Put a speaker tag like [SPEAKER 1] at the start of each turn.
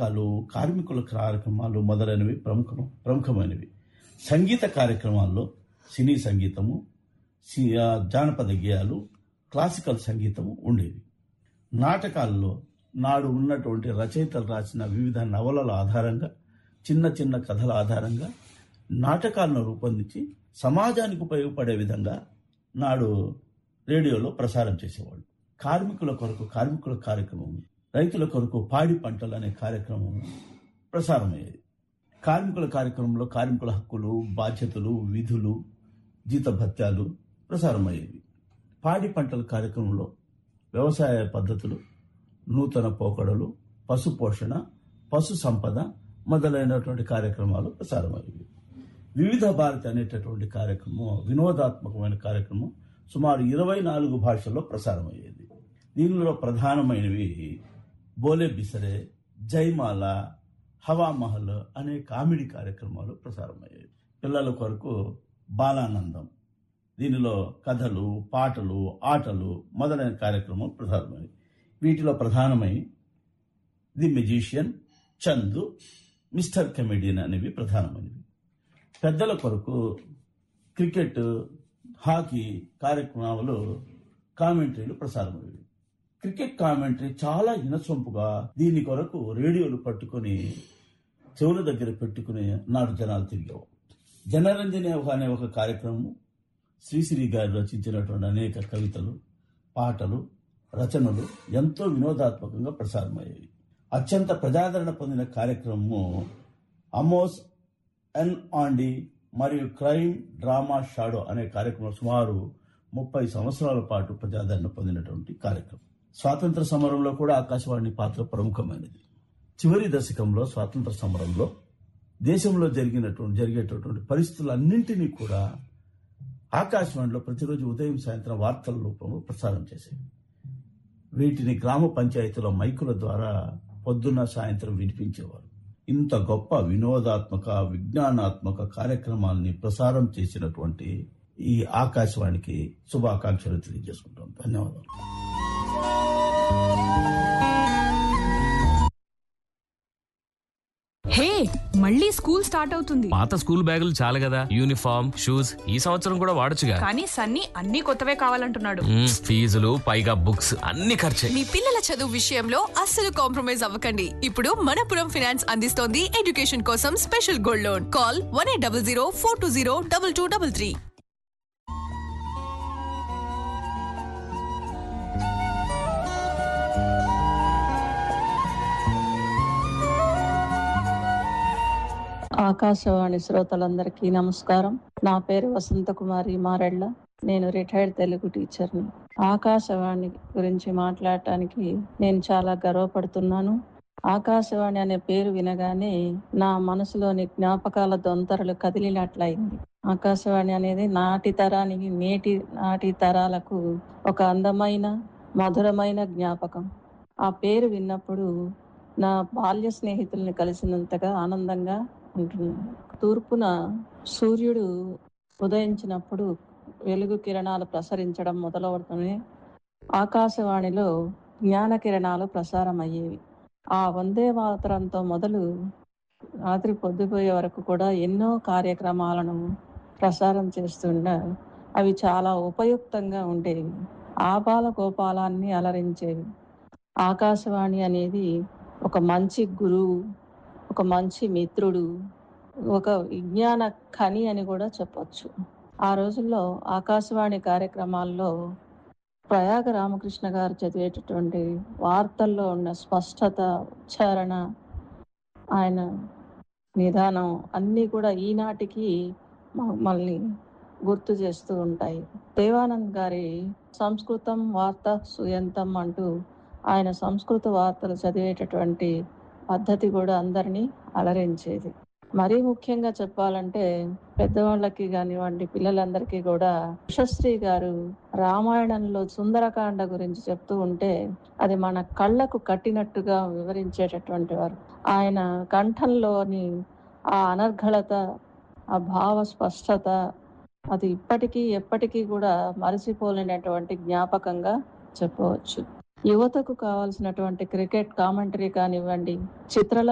[SPEAKER 1] నాటకాలు కార్మికుల కార్యక్రమాలు మొదలైనవి ప్రముఖ ప్రముఖమైనవి సంగీత కార్యక్రమాల్లో సినీ సంగీతము సి- ఆ, జానపద గేయాలు క్లాసికల్ సంగీతము ఉండేవి నాటకాల్లో నాడు ఉన్నటువంటి రచయితలు రాసిన వివిధ నవలల ఆధారంగా చిన్న చిన్న కథల ఆధారంగా నాటకాలను రూపొందించి సమాజానికి ఉపయోగపడే విధంగా నాడు రేడియోలో ప్రసారం చేసేవాళ్ళు కార్మికుల కొరకు కార్మికుల కార్యక్రమం రైతుల కొరకు పాడి పంటలు అనే కార్యక్రమం ప్రసారమయ్యేది కార్మికుల కార్యక్రమంలో కార్మికుల హక్కులు బాధ్యతలు విధులు జీతభత్యాలు ప్రసారమయ్యేవి పాడి పంటల కార్యక్రమంలో వ్యవసాయ పద్ధతులు నూతన పోకడలు పశు పోషణ పశు సంపద మొదలైనటువంటి కార్యక్రమాలు ప్రసారమయ్యేవి వివిధ భారతి అనేటటువంటి కార్యక్రమం వినోదాత్మకమైన కార్యక్రమం సుమారు ఇరవై నాలుగు భాషల్లో ప్రసారమయ్యేది దీనిలో ప్రధానమైనవి బోలే బిసరే జైమాల హవామహల్ అనే కామెడీ కార్యక్రమాలు ప్రసారమయ్యాయి పిల్లల కొరకు బాలానందం దీనిలో కథలు పాటలు ఆటలు మొదలైన కార్యక్రమం ప్రసారమయ్యాయి వీటిలో ప్రధానమై the magician Chandu mister comedian అనేవి ప్రధానమైనవి పెద్దల కొరకు క్రికెట్ హాకీ కార్యక్రమాలు కామెంటరీలు ప్రసారమయ్యేవి క్రికెట్ కామెంటరీ చాలా ఇనసొంపుగా దీని కొరకు రేడియోలు పట్టుకొని చెవుల దగ్గర పెట్టుకుని నాడు జనాలు తిరిగేవారు జనరంజని అనే ఒక కార్యక్రమం శ్రీశ్రీ గారు రచించినటువంటి అనేక కవితలు పాటలు రచనలు ఎంతో వినోదాత్మకంగా ప్రసారమయ్యాయి అత్యంత ప్రజాదరణ పొందిన కార్యక్రమము అమోస్ ఎన్ ఆండి మరియు క్రైమ్ డ్రామా షాడో అనే కార్యక్రమం సుమారు ముప్పై సంవత్సరాల పాటు ప్రజాదరణ పొందినటువంటి కార్యక్రమం స్వాతంత్ర సమరంలో కూడా ఆకాశవాణి పాత్ర ప్రముఖమైనది చివరి దశకంలో స్వాతంత్ర సమరంలో దేశంలో జరిగినటువంటి జరిగేటటువంటి పరిస్థితులన్నింటినీ కూడా ఆకాశవాణిలో ప్రతిరోజు ఉదయం సాయంత్రం వార్తల రూపంలో ప్రసారం చేసేవి వీటిని గ్రామ పంచాయతీల మైకుల ద్వారా పొద్దున్న సాయంత్రం వినిపించేవారు ఇంత గొప్ప వినోదాత్మక విజ్ఞానాత్మక కార్యక్రమాల్ని ప్రసారం చేసినటువంటి ఈ ఆకాశవాణికి శుభాకాంక్షలు తెలియజేసుకుంటాం ధన్యవాదాలు
[SPEAKER 2] హే మళ్ళీ స్కూల్ స్టార్ట్ అవుతుంది
[SPEAKER 3] పాత స్కూల్ బ్యాగులు చాలు కదా యూనిఫామ్ షూస్ ఈ సంవత్సరం కూడా వాడొచ్చుగా
[SPEAKER 2] కానీ సన్నీ అన్ని కొత్తవే కావాలంటున్నాడు
[SPEAKER 3] మ్మ్, ఫీజులు పైగా బుక్స్ అన్ని ఖర్చే
[SPEAKER 4] మీ పిల్లల చదువు విషయంలో అస్సలు కాంప్రమైజ్ అవ్వకండి ఇప్పుడు మనపురం ఫైనాన్స్ అందిస్తోంది ఎడ్యుకేషన్ కోసం special gold loan call one eight double zero four two zero double two double three
[SPEAKER 5] Akashvani శ్రోతలందరికీ నమస్కారం నా పేరు వసంత కుమారి మారెళ్ళ నేను రిటైర్డ్ తెలుగు టీచర్ని ఆకాశవాణి గురించి మాట్లాడటానికి నేను చాలా గర్వపడుతున్నాను ఆకాశవాణి అనే పేరు వినగానే నా మనసులోని జ్ఞాపకాల దొంతరలు కదిలినట్లయింది ఆకాశవాణి అనేది నాటి తరానికి నేటి నాటి తరాలకు ఒక అందమైన మధురమైన జ్ఞాపకం ఆ పేరు విన్నప్పుడు నా బాల్య స్నేహితుల్ని కలిసినంతగా ఆనందంగా ఉంటున్నాను తూర్పున సూర్యుడు ఉదయించినప్పుడు వెలుగు కిరణాలు ప్రసరించడం మొదలవుతూనే ఆకాశవాణిలో జ్ఞాన కిరణాలు ప్రసారం అయ్యేవి ఆ వందే మాతరంతో మొదలు రాత్రి పొద్దుపోయే వరకు కూడా ఎన్నో కార్యక్రమాలను ప్రసారం చేస్తుండ అవి చాలా ఉపయుక్తంగా ఉండేవి ఆపాల గోపాలాన్ని అలరించేవి ఆకాశవాణి అనేది ఒక మంచి గురువు ఒక మంచి మిత్రుడు ఒక విజ్ఞాన ఖని అని కూడా చెప్పొచ్చు ఆ రోజుల్లో ఆకాశవాణి కార్యక్రమాల్లో ప్రయాగ రామకృష్ణ గారు చదివేటటువంటి వార్తల్లో ఉన్న స్పష్టత ఉచ్చారణ ఆయన నిదానం అన్నీ కూడా ఈనాటికి మమ్మల్ని గుర్తు చేస్తూ ఉంటాయి దేవానంద్ గారి సంస్కృతం వార్త సుయంతం అంటూ ఆయన సంస్కృత వార్తలు చదివేటటువంటి పద్ధతి కూడా అందరినీ అలరించేది మరీ ముఖ్యంగా చెప్పాలంటే పెద్దవాళ్ళకి కానివ్వండి పిల్లలందరికీ కూడా ఉషశ్రీ గారు రామాయణంలో సుందరకాండ గురించి చెప్తూ ఉంటే అది మన కళ్ళకు కట్టినట్టుగా వివరించేటటువంటి వారు ఆయన కంఠంలోని ఆ అనర్ఘళత ఆ భావ స్పష్టత అది ఇప్పటికీ ఎప్పటికీ కూడా మరచిపోలేనటువంటి జ్ఞాపకంగా చెప్పవచ్చు యువతకు కావాల్సినటువంటి క్రికెట్ కామెంటరీ కానివ్వండి చిత్రల